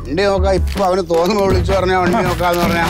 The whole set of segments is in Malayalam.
വണ്ടി നോക്കാം ഇപ്പൊ അവന് തോന്നുമ്പോ വിളിച്ചു പറഞ്ഞ വണ്ടി നോക്കാന്ന് പറഞ്ഞ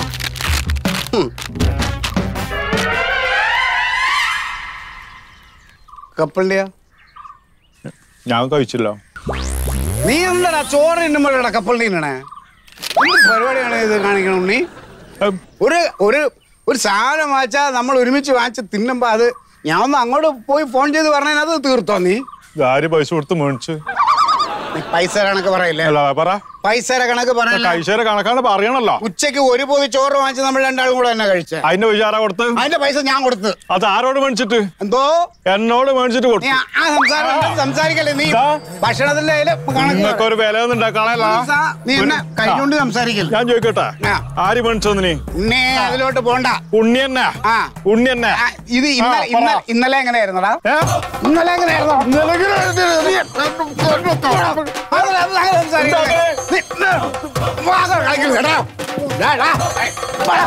കപ്പലിന്റെയാ ഞാൻ കഴിച്ചില്ല നീ എന്താടാ ചോറ് തിന്നുമ്പോഴാ കപ്പൽ തിന്നണേ എന്ത് പരിപാടിയാണ് ഇത് കാണിക്കണം ഉണ്ണി ഏ, ഒരു ഒരു ഒരു സാധനം വാങ്ങിച്ചാൽ നമ്മൾ ഒരുമിച്ച് വാങ്ങിച്ച് തിന്നുമ്പോ അത് ഞാൻ ഒന്ന് അങ്ങോട്ട് പോയി ഫോൺ ചെയ്ത് പറഞ്ഞാൽ അത് തീർത്തോ നീ ഇത് ആര് പൈസ കൊടുത്ത് മേടിച്ച് നീ പൈസ കണക്ക് പറയില്ലേ അല്ല പറ പൈസയുടെ കണക്ക് പറയല്ല കഴിച്ചേരെ കണക്കാണ് പറയണല്ലോ ഉച്ചയ്ക്ക് ഒരു പൊതി ചോറ് വാങ്ങിച്ച് നമ്മൾ രണ്ടാളും കൂടെ തന്നെ കഴിച്ചേ അതിന്റെ പൈസ ആരാ കൊടുത്ത് അതിന്റെ പൈസ ഞാൻ കൊടുത്ത് അത് ആരോട് മേടിച്ചിട്ട് എന്തോ എന്നോട് മേടിച്ചിട്ട് നീ കൊടുത്തു ആ- ആ സംസാരം ഉണ്ടാക്കി സംസാരിക്കല്ലേ നീ ഇതാ. ഭക്ഷണത്തിന്റെ കയ്യില് കണക്ക് നിങ്ങൾക്ക് പറ. ഒരു വില ഒന്നും ഉണ്ടാക്കാനല്ല നീ സാ- നീ എന്നെ കഴിഞ്ഞോണ്ട് സംസാരിക്കല്ലേ ഞാൻ ചോദിക്കട്ടെ ആ. ആര് മേടിച്ചത് നീ ഉണ്ണേ അതിലോട്ട് പോണ്ട ഉണ്ണി തന്നെ ആ. ഉണ്ണി തന്നെ ആ, ഇത് ഇന്നലെ ആ, പറ. ഇന്നലെ ഇന്നലെ എങ്ങനെയായിരുന്നടാ ഏ? ഇന്നലെ എങ്ങനെയായിരുന്നു ഇന്നലെ എങ്ങനെയായിരുന്നു? നീ- അത് അത് അങ്ങനെ സംസാരിക്കല്ലേ? നീ- നീ- വാ, അത് കളിക്കരുത് കേട്ടോ. ഡാ, ഡാ. വാ.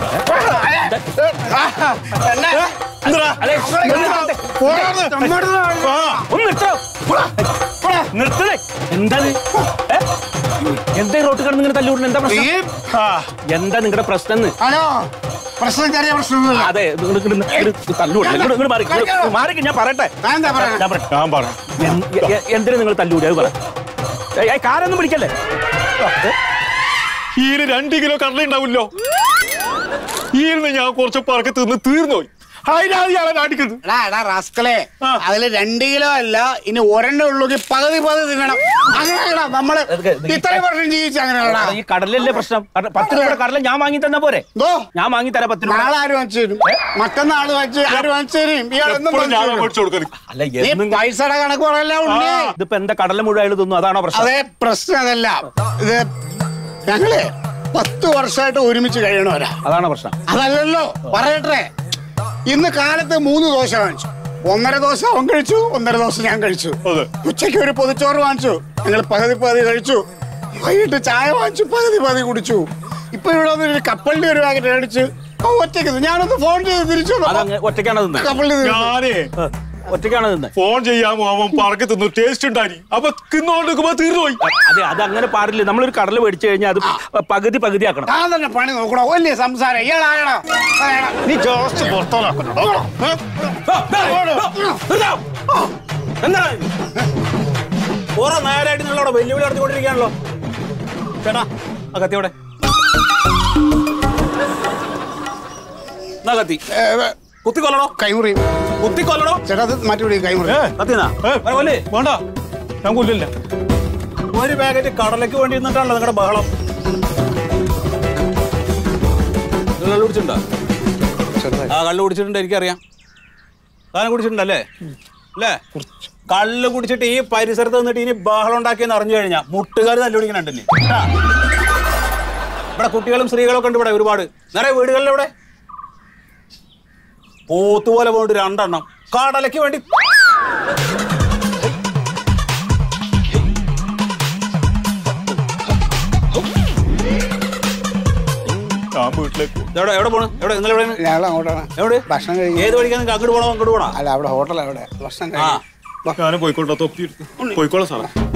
ആ, എന്നെ- എന്തിനാ? പോടാന്ന്. നമ്മടുന്ന് ആ. ഒന്ന് നിർത്തോ നിർത്തണേ എന്താണ് ഏ? എന്താ ഈ റോട്ട് കിടന്ന് ഇങ്ങനെ തല്ലുകൂടുന്നത് എന്താ പ്രശ്നം നീ ആ. എന്താ നിങ്ങളുടെ പ്രശ്നം എന്ന് ഹലോ പ്രശ്നം ചെറിയ പ്രശ്നമൊന്നുമില്ല അതെ തല്ലുകൂടുന്നത് മാറി ഇങ്ങട് മാറി ഞാൻ പറയട്ടെ ഞാൻ എന്താ പറയാ ഞാൻ പറയട്ടെ ഞാൻ പറയാം എൻ- എ- എ- എന്തിനാ നിങ്ങൾ തല്ലുകൂടി അത് പറ ഏയ്, ഏയ്, കാരൊന്നും പിടിക്കല്ലേ ഈന് രണ്ട് കിലോ കടല ഉണ്ടാവില്ലോ ഈന്ന് ഞാൻ കുറച്ച് പറക്ക് തിന്ന് തീർന്നു അതിനാണ് ഇയാളെ നാട്ടിക്കുന്നത് എടാ എടാ റാസ്കലേ ആ. അതില് രണ്ട് കിലോ അല്ല ഇനി ഒരെണ്ണം ഉള്ളൂങ്കിൽ പകുതി പകുതി തിന്നണം അങ്ങനെയാടാ നമ്മള് ഇതൊക്കെ- ഇത് ഇത്രയും വർഷം ജീവിച്ച അങ്ങനെയാടാ ഈ കടലല്ലേ പ്രശ്നം കട- പത്ത് രൂപയുടെ കടല ഞാൻ വാങ്ങി തന്നാ പോരെ എന്തോ ഞാൻ വാങ്ങി തരാം പത്ത് രൂപ നാളെ ആര് വാങ്ങിച്ചു തരും മറ്റന്നാള് വാങ്ങിച്ചു ആര് വാങ്ങിച്ചു തരും ഇയാളെന്നും എപ്പോഴും ഞാൻ വാങ്ങിച്ചു മേടിച്ചു കൊടുക്കുന്നത് അല്ല തരും. നീ എന്നും പൈസയുടെ കണക്ക് പറയല്ല ഉണ്ണി ഇതിപ്പോ എന്താ കടല മുഴുവൻ അയാൾ തിന്നു അതാണോ പ്രശ്നം അതേ പ്രശ്നം അതല്ല ഇത് ഞങ്ങള് പത്ത് വർഷമായിട്ട് ഒരുമിച്ച് കഴിയണവരാ അതാണോ പ്രശ്നം അതല്ലല്ലോ പറയട്ടെ ഇന്ന് കാലത്ത് മൂന്ന് ദോശ വാങ്ങിച്ചു ഒന്നര ദോശ അവൻ കഴിച്ചു ഒന്നര ദോശ ഞാൻ കഴിച്ചു അതെ. ഉച്ചയ്ക്ക് ഒരു പൊതിച്ചോറ് വാങ്ങിച്ചു ഞങ്ങൾ പകുതി പകുതി കഴിച്ചു വൈകിട്ട് ചായ വാങ്ങിച്ചു പകുതി പകുതി കുടിച്ചു ഇപ്പൊ ഇവിടെ വന്ന് ഒരു കപ്പലിന്റെ ഒരു പാക്കറ്റ് അടിച്ച് അവൻ ഒറ്റയ്ക്ക് തിന്നു. ഞാനൊന്ന് ഫോൺ ചെയ്ത് തിരിച്ചു വന്നപ്പോ അതങ്ങ് ഒറ്റയ്ക്കാണ് തിന്നത് കപ്പലിൽ തിന്നു. ഞാനേ ഒറ്റയ്ക്കാണ് തിന്നത് ഫോൺ ചെയ്യാമോ അവൻ പറക്ക് തിന്നു ടേസ്റ്റ് ഉണ്ടായി അപ്പൊ തിന്നോണ്ടിരിക്കുമ്പോ തീർന്നു പോയി അതെ അത് അങ്ങനെ പാടില്ല നമ്മളൊരു കടല മേടിച്ചു കഴിഞ്ഞാൽ അത് പകുതി പകുതി ആക്കണം താൻ തന്നെ പണി നോക്കണോ വലിയ സംസാരം ഇയാളായടാ ആയടാ. നീ ജോസ്റ്റ് പുറത്തോലാക്കണ്ടോ എന്താ ഓരോ നേരായിട്ട് നിങ്ങളവിടെ വെല്ലുവിളി നടത്തിക്കൊണ്ടിരിക്കുകയാണല്ലോ ചേട്ടാ ആ കത്തി അവിടെ എന്നാ കത്തി ഏ, ഏ, കുത്തിക്കൊല്ലണോ കൈമുറി കുത്തിക്കൊല്ലണോ ചേട്ടാ അത് മാറ്റി വിടി കൈമുറി കത്തിനാ കൊല്ലേ വേണ്ട ഞാൻ കൊല്ലില്ല ഒരു പാക്കറ്റ് കടലയ്ക്ക് വേണ്ടി നിന്നിട്ടാണല്ലോ നിങ്ങളുടെ ബഹളം നിങ്ങൾ കള്ളു കുടിച്ചിട്ടുണ്ടോ ആ കള്ളു കുടിച്ചിട്ടുണ്ട് എനിക്കറിയാം സാധനം കുടിച്ചിട്ടുണ്ടല്ലേ അല്ലേ കള്ള് കുടിച്ചിട്ട് ഈ പരിസരത്ത് നിന്നിട്ട് ഇനി ബഹളം ഉണ്ടാക്കിയെന്ന് അറിഞ്ഞു കഴിഞ്ഞാൽ മുട്ടുകാർ നല്ല കുടിക്കണുണ്ട് ഇനി. കേട്ടാ? ഇവിടെ കുട്ടികളും സ്ത്രീകളും ഒക്കെ ഉണ്ട് ഇവിടെ ഒരുപാട് നിറയെ വീടുകളിൽ ഇവിടെ പോത്തുപോലെ പോയിട്ട് രണ്ടെണ്ണം കടലയ്ക്ക് വേണ്ടി ഞാൻ വീട്ടിലേക്ക് പോകും. എവിടെ എവിടെ പോണ് എവിടെ നിങ്ങൾ എവിടെയാണ് ഞങ്ങൾ അങ്ങോട്ടാണ് എവിടെ ഭക്ഷണം കഴിക്കും ഏത് വഴിക്കാണ് നിങ്ങൾക്ക് അങ്ങോട്ട് പോണോ അങ്ങോട്ട് പോണോ അല്ല അവിടെ ഹോട്ടൽ അവിടെ ഭക്ഷണം ആ കഴിക്കും ഞാനും പോയിക്കോട്ടെ തൊപ്പി എടുത്ത്. പോയിക്കോളാം സാറേ